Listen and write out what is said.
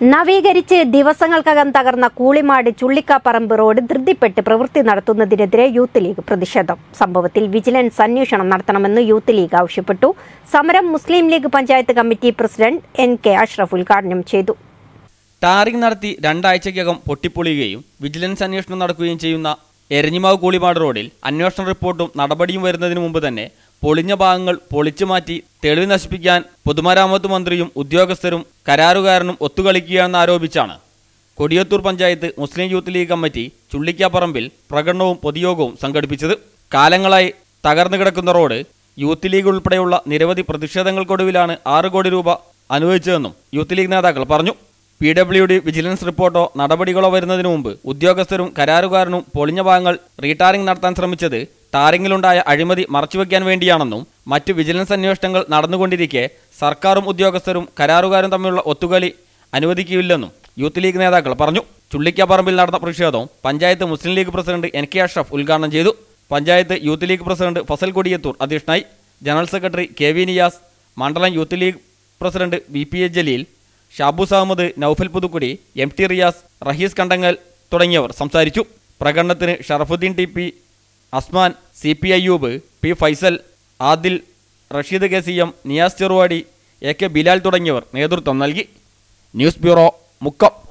നവീകരിച്ച് ദിവസങ്ങൾക്കകം തകർന്ന കൂളിമാട് ചുള്ളിക്കാപ്പറമ്പ് റോഡ് ധൃതിപ്പെട്ട് പ്രവൃത്തി നടത്തുന്നതിനെതിരെ യൂത്ത് ലീഗ് പ്രതിഷേധം സംഭവത്തിൽ വിജിലൻസ് അന്വേഷണം നടത്തണമെന്ന് യൂത്ത് ലീഗ് ആവശ്യപ്പെട്ടു സമരം Muslim League panchayat committee president N K Ashraf ഉദ്ഘാടനം ചെയ്തു ടാറിംഗ് നടത്തി രണ്ടാഴ്ചയ്ക്കകം പൊട്ടിപ്പൊളിയുകയും വിജിലൻസ് അന്വേഷണം നടക്കുകയും ചെയ്യുന്ന എരഞ്ഞിമാവ് കൂളിമാട് റോഡിൽ അന്വേഷണ റിപ്പോർട്ടും നടപടിയും വരുന്നതിന് മുമ്പ് തന്നെ പൊളിഞ്ഞ ഭാഗങ്ങൾ പൊളിച്ചു മാറ്റി തെളിവ് നശിപ്പിക്കാൻ പൊതുമരാമത്ത് മന്ത്രിയും ഉദ്യോഗസ്ഥരും കരാറുകാരനും ഒത്തുകളിക്കുകയാണെന്ന് ആരോപിച്ചാണ് Kodiyathur panchayat Muslim Youth League committee ചുള്ളിക്കാപ്പറമ്പിൽ പ്രകടനവും പൊതുയോഗവും സംഘടിപ്പിച്ചത് കാലങ്ങളായി തകർന്നു കിടക്കുന്ന റോഡ് യൂത്ത് ലീഗ് ഉൾപ്പെടെയുള്ള നിരവധി പ്രതിഷേധങ്ങൾക്കൊടുവിലാണ് ആറ് കോടി രൂപ അനുവദിച്ചതെന്നും യൂത്ത് ലീഗ് നേതാക്കൾ പറഞ്ഞു പി ഡബ്ല്യു ഡി വിജിലൻസ് റിപ്പോർട്ടോ നടപടികളോ വരുന്നതിന് മുമ്പ് ഉദ്യോഗസ്ഥരും കരാറുകാരനും പൊളിഞ്ഞ ഭാഗങ്ങൾ റീടാറിംഗ് നടത്താൻ ശ്രമിച്ചത് ടാറിംഗിലുണ്ടായ അഴിമതി മറച്ചുവെക്കാൻ വേണ്ടിയാണെന്നും മറ്റ് വിജിലൻസ് അന്വേഷണങ്ങൾ നടന്നുകൊണ്ടിരിക്കെ സർക്കാരും ഉദ്യോഗസ്ഥരും കരാറുകാരും തമ്മിലുള്ള ഒത്തുകളി അനുവദിക്കില്ലെന്നും യൂത്ത് ലീഗ് നേതാക്കൾ പറഞ്ഞു ചുള്ളിക്കാപ്പറമ്പിൽ നടന്ന പ്രതിഷേധവും panchayat Muslim League president N K Ashraf ഉദ്ഘാടനം ചെയ്തു panchayat youth league president Fazal Kodiyathur അധ്യക്ഷനായി general secretary K V Niyas മണ്ഡലം youth league president V P A Jaleel Shaboos Ahammed Noufal Puthukkudi M T Riyas Raheez Kandangal തുടങ്ങിയവർ സംസാരിച്ചു പ്രകടനത്തിന് Sharafuddin T P Asman C P Ayyub P Faisal Adil Rasheed K C M Niyas Cheruvadi A K Bilal തുടങ്ങിയവർ നേതൃത്വം നൽകി ന്യൂസ് ബ്യൂറോ മുക്കം